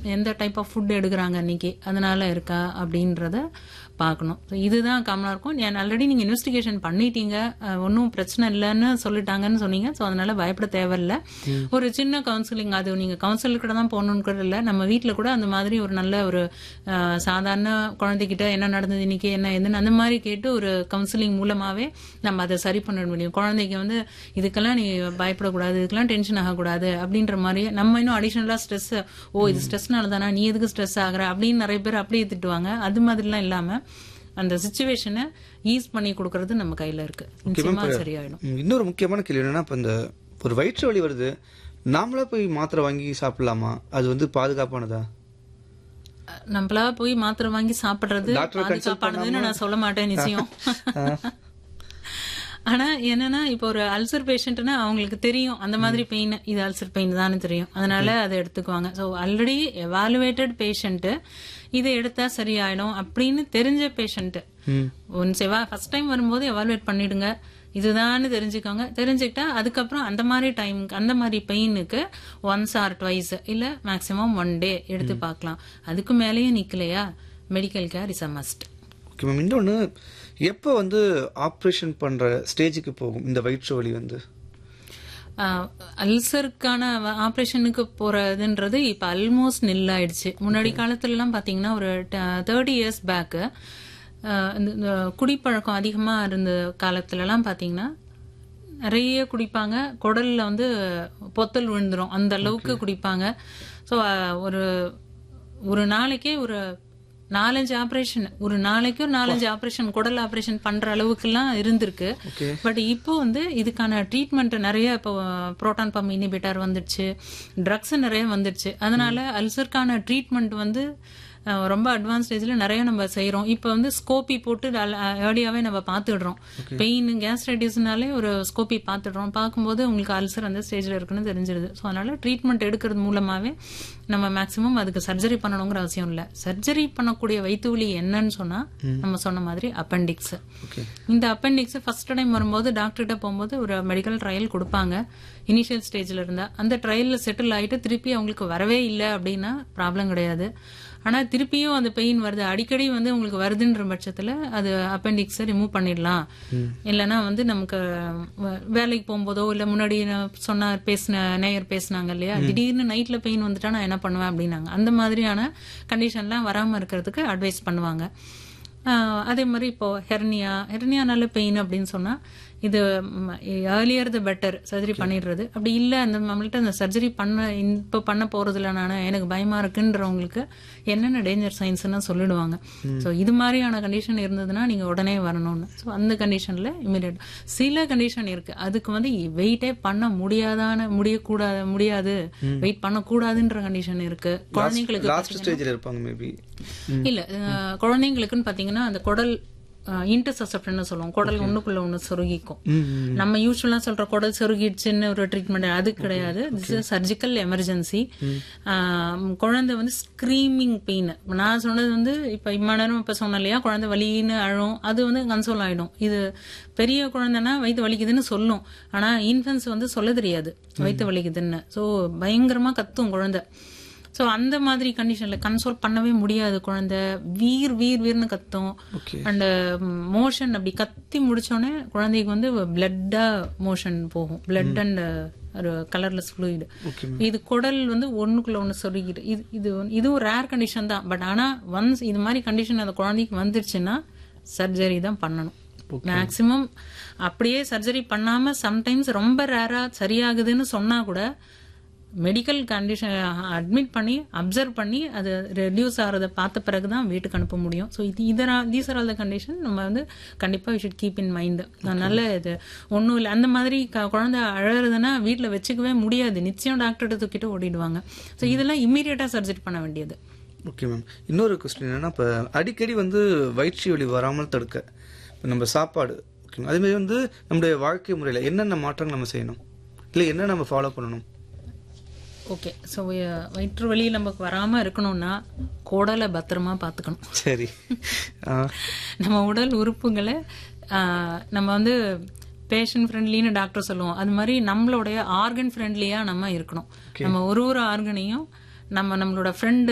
எந்த type of food எடுக்கிறாங்க அன்னைக்கு அதனால இருக்கா அப்படின்றத பார்க்கணும் So இதுதான் காமனாக இருக்கும் நான் ஆல்ரெடி நீங்கள் இன்வெஸ்டிகேஷன் பண்ணிட்டீங்க ஒன்றும் பிரச்சனை இல்லைன்னு சொல்லிட்டாங்கன்னு சொன்னீங்க ஸோ அதனால பயப்பட தேவையில்ல ஒரு சின்ன கவுன்சிலிங் அது நீங்கள் கவுன்சிலர் கூட தான் போகணுன்னு கூட இல்லை நம்ம வீட்டில் கூட அந்த மாதிரி ஒரு நல்ல ஒரு அஹ், சாதாரண குழந்தைகிட்ட என்ன நடந்தது இன்னைக்கு என்ன எதுன்னு அந்த மாதிரி கேட்டு ஒரு கவுன்சிலிங் மூலமாவே நம்ம அதை சரி பண்ண முடியும் குழந்தைக்கு வந்து இதுக்கெல்லாம் நீ பயப்படக்கூடாது இதுக்கெல்லாம் டென்ஷன் ஆகக்கூடாது அப்படின்ற மாதிரி நம்ம இன்னும் அடிஷனலா ஸ்ட்ரெஸ் ஓ இது ஸ்ட்ரெஸ்னால தானா நீ எதுக்கு ஸ்ட்ரெஸ் ஆகுற அப்படின்னு நிறைய பேர் அப்படியே திட்டுவாங்க அது மாதிரிலாம் இல்லாம அந்த சுச்சுவேஷனை ஈஸ் பண்ணி கொடுக்கறது நம்ம கையில இருக்கு நிச்சயமா சரியாயிடும் ம், இன்னொரு முக்கியமான கேள்வி என்னன்னா இப்போ இந்த ஒரு வயிற்று வலி வருது நாமளா போய் மாத்திரை வாங்கி சாப்பிடலாமா அது வந்து பாதுகாப்பானதா நம்மளா போய் மாத்திரை வாங்கி சாப்பிடுறது டாக்டரை consult பாதுகாப்பானதுன்னு நான் சொல்ல மாட்டேன் நிச்சயம் ஆனா என்னன்னா இப்போ ஒரு அல்சர் பேஷண்ட்னா அவங்களுக்கு தெரியும் அந்த மாதிரி பெயின் இது அல்சர் பெயின் தான் தெரியும் அதனால அதை எடுத்துக்குவாங்க ஸோ ஆல்ரெடி எவாலுவேட்டட் பேஷண்ட் இதை எடுத்தா சரியாயிடும் அப்படின்னு தெரிஞ்ச பேஷண்ட் ஒன்ஸ் எவா ஃபர்ஸ்ட் டைம் வரும்போது எவாலுவேட் பண்ணிடுங்க இதுதான்னு தெரிஞ்சுக்கோங்க தெரிஞ்சுக்கிட்டா அதுக்கப்புறம் அந்த மாதிரி டைமுக்கு அந்த மாதிரி பெயினுக்கு ஒன்ஸ் ஆர் ட்வைஸ் இல்ல மேக்ஸிமம் ஒன் டே எடுத்து பார்க்கலாம் அதுக்கு மேலேயும் நிக்கலையா medical care is a must okay ma'am இன்னொன்று எப்போ வந்து ஆப்ரேஷன் பண்ற ஸ்டேஜுக்கு போகும் இந்த வயிற்று வலி வந்து அல்சருக்கான ஆப்ரேஷனுக்கு போறதுன்றது இப்ப ஆல்மோஸ்ட் நில்லாயிடுச்சு முன்னாடி காலத்துல எல்லாம் பாத்தீங்கன்னா ஒரு தேர்ட்டி இயர்ஸ் பேக்கு இந்த குடிப்பழக்கம் அதிகமா இருந்த காலத்துல எல்லாம் பாத்தீங்கன்னா நிறைய குடிப்பாங்க குடல்ல வந்து பொத்தல் விழுந்துரும் அந்த அளவுக்கு குடிப்பாங்க ஸோ ஒரு ஒரு நாளைக்கே ஒரு நாலஞ்சு ஆபரேஷன் ஒரு நாளைக்கு ஒரு நாலஞ்சு ஆபரேஷன் குடல் ஆபரேஷன் பண்ற அளவுக்குலாம் இருந்திருக்கு பட் இப்போ வந்து இதுக்கான ட்ரீட்மெண்ட் நிறைய இப்போ புரோட்டான் பம்ப் இனிபிட்டர் வந்துடுச்சு ட்ரக்ஸ் நிறைய வந்துடுச்சு அதனால அல்சருக்கான ட்ரீட்மெண்ட் வந்து அஹ், ரொம்ப அட்வான்ஸ் ஸ்டேஜ்ல நிறைய நம்ம செய்றோம் இப்போ வந்து ஸ்கோப்பி போட்டு ஏர்லியாவே நம்ம பார்த்துடுறோம் பெயின் கேஸ்ட்ரைட்டிஸ்னாலே ஒரு ஸ்கோப்பி பார்த்துடுறோம் பார்க்கும்போது உங்களுக்கு அல்சர் அந்த ஸ்டேஜ்ல இருக்குன்னு தெரிஞ்சிருது ஸோ அதனால ட்ரீட்மெண்ட் எடுக்கிறது மூலமாவே நம்ம மேக்ஸிமம் அதுக்கு சர்ஜரி பண்ணணுங்கிற அவசியம் இல்லை சர்ஜரி பண்ணக்கூடிய வயிற்று வலி என்னன்னு சொன்னா நம்ம சொன்ன மாதிரி அப்பெண்டிக்ஸ் இந்த அப்பெண்டிக்ஸ் ஃபர்ஸ்ட் டைம் வரும்போது டாக்டர்கிட்ட போகும்போது ஒரு மெடிக்கல் ட்ரையல் கொடுப்பாங்க இனிஷியல் ஸ்டேஜ்ல இருந்தா அந்த ட்ரையல்ல செட்டில் ஆயிட்டு திருப்பி அவங்களுக்கு வரவே இல்லை அப்படின்னா ப்ராப்ளம் கிடையாது ஆனா திருப்பியும் அந்த பெயின் வருது அடிக்கடி வந்து உங்களுக்கு வருதுன்ற பட்சத்துல அது அப்பெண்டிக்ஸை ரிமூவ் பண்ணிடலாம் இல்லைன்னா வந்து நமக்கு வ- வேலைக்கு போகும்போதோ இல்ல முன்னாடி நான் சொன்ன பேசின நேயர் பேசினாங்க இல்லையா திடீர்னு நைட்ல பெயின் வந்துட்டா நான் என்ன பண்ணுவேன் அப்படின்னாங்க அந்த மாதிரியான கண்டிஷன்லாம் வராம இருக்கிறதுக்கு அட்வைஸ் பண்ணுவாங்க ஆஹ் அதே மாதிரி இப்போ ஹெர்னியா ஹெர்னியானால பெயின் அப்படின்னு சொன்னா இது ஏர்லியர் த பெட்டர் சர்ஜரி பண்ணிடுறது அப்படி இல்லை அந்த நம்மள்ட்ட அந்த சர்ஜரி பண்ண இப்போ பண்ண போறதுல நான் எனக்கு பயமா இருக்குன்றவங்களுக்கு என்னென்ன டேஞ்சர் சைன்ஸ்னு சொல்லிடுவாங்க ஸோ இது மாதிரியான கண்டிஷன் இருந்ததுன்னா நீங்க உடனே வரணும்னு ஸோ அந்த கண்டிஷன்ல இமீடியட் சில கண்டிஷன் இருக்கு அதுக்கு வந்து வெயிட்டே பண்ண முடியாதான முடியக்கூடாது முடியாது வெயிட் பண்ணக்கூடாதுன்ற கண்டிஷன் இருக்கு குழந்தைங்களுக்கு லாஸ்ட் ஸ்டேஜில் இருப்பாங்க மேபி இல்ல அஹ், குழந்தைங்களுக்குன்னு பாத்தீங்கன்னா அந்த குடல் இன்டர்செப்ஷன் சொல்லுவோம் குடல் ஒண்ணுக்குள்ள ஒண்ணு சொருகிக்கும் நம்ம யூஸ்வலா சொல்ற குடல் சொருகிடுச்சுன்னு ஒரு ட்ரீட்மெண்ட் அது கிடையாது திஸ் சர்ஜிக்கல் எமர்ஜென்சி குழந்தை வந்து ஸ்கிரீமிங் பெயின் நான் சொன்னது வந்து இப்ப இம்மா நேரம் இப்ப சொன்னேன் இல்லையா குழந்தை வலின்னு அழும் அது வந்து கன்சோல் ஆயிடும் இது பெரிய குழந்தைன்னா வயிற்று வலிக்குதுன்னு சொல்லும் ஆனா இன்ஃபென்ஸ் வந்து சொல்ல தெரியாது வயிற்று வலிக்குதுன்னு சோ பயங்கரமா கத்தும் குழந்தை ஸோ அந்த மாதிரி கண்டிஷன்ல கன்சோல் பண்ணவே முடியாது குழந்தை வீர் வீர் வீர்னு கத்தும் அண்ட் மோஷன் அப்படி கத்தி முடிச்சோடனே குழந்தைக்கு வந்து பிளட்டா மோஷன் போகும் பிளட் அண்ட் ஒரு கலர்லெஸ் ஃப்ளூயிடு இது குடல் வந்து ஒண்ணுக்குள்ள ஒண்ணு சொருகிடு இது இது வந்து- இதுவும் ரேர் கண்டிஷன் தான் பட் ஆனா ஒன்ஸ் இது மாதிரி கண்டிஷன் அந்த குழந்தைக்கு வந்துருச்சுன்னா சர்ஜரி தான் பண்ணணும் மேக்சிமம் அப்படியே சர்ஜரி பண்ணாம சம்டைம்ஸ் ரொம்ப ரேரா சரியாகுதுன்னு சொன்னா கூட மெடிக்கல் கண்டிஷன் அட்மிட் பண்ணி அப்சர்வ் பண்ணி அது ரெடியூஸ் ஆகிறத பார்த்த பிறகு தான் வீட்டுக்கு அனுப்ப முடியும் ஸோ இது இதரா these are all the condition நம்ம வந்து கண்டிப்பாக ஷுட் கீப் இன் மைண்ட் நல்ல இது ஒன்றும் இல்லை அந்த மாதிரி க- குழந்தை அழகுதுன்னா வீட்டில் வச்சுக்கவே முடியாது நிச்சயம் டாக்டர்கிட்ட தூக்கிட்டு ஓடிடுவாங்க ஸோ இதெல்லாம் இம்மீடியட்டாக சர்ஜரி பண்ண வேண்டியது ஓகே மேம் இன்னொரு கொஸ்டின் என்னன்னா இப்போ அடிக்கடி வந்து வயிற்று வலி வராமல் தடுக்க இப்போ நம்ம சாப்பாடு ஓகே அதே மாதிரி வந்து நம்முடைய வாழ்க்கை முறையில் என்னென்ன மாற்றங்கள் நம்ம செய்யணும் இல்லை என்ன நம்ம ஃபாலோ பண்ணணும் ஓகே ஸோ வயிற்று வலி நமக்கு வராமல் இருக்கணும்னா குடலை பத்திரமா பார்த்துக்கணும் சரி ஆ, நம்ம உடல் உறுப்புகளை ஆஹ், நம்ம வந்து பேஷண்ட் ஃப்ரெண்ட்லின்னு டாக்டர் சொல்லுவோம் அது மாதிரி நம்மளுடைய ஆர்கன் ஃப்ரெண்ட்லியா நம்ம இருக்கணும் நம்ம ஒரு ஒரு ஆர்கனையும் நம்ம நம்மளோட ஃப்ரெண்டு